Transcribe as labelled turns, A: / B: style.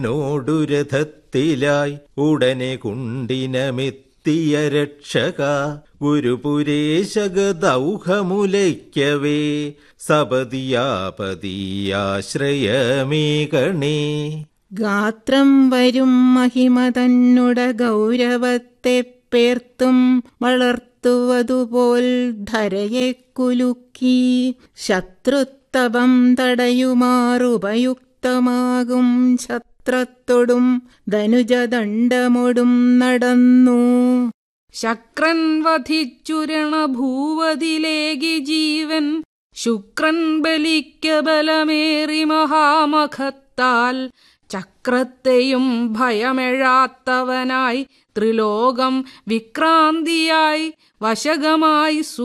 A: നോടുരഥത്തിലായി ഉടനെ കുണ്ടിനമെത്തിയ രക്ഷക ഗുരുപുരേശകദൗഹമുലയ്ക്കവേ സപതിയാപതിയാശ്രയമേകണേ
B: ഗാത്രം വരും മഹിമ തന്നുട ഗൗരവത്തെ പേർത്തും വളർത്തുവതുപോൽ ധരയെ കുലുക്കി ശത്രുത്തപം തടയുമാറുപയുക്തമാകും ഛത്രത്തൊടും ധനുജദണ്ഡമൊടും നടന്നു
C: ശക്രൻ വധിച്ചുരണ ഭൂവതിലേകി ജീവൻ ശുക്രൻ ബലിക്ക ബലമേറി മഹാമഖത്താൽ ചക്രത്തെയും ഭയമെഴാത്തവനായി ത്രിലോകം വിക്രാന്തിയായി വശകമായി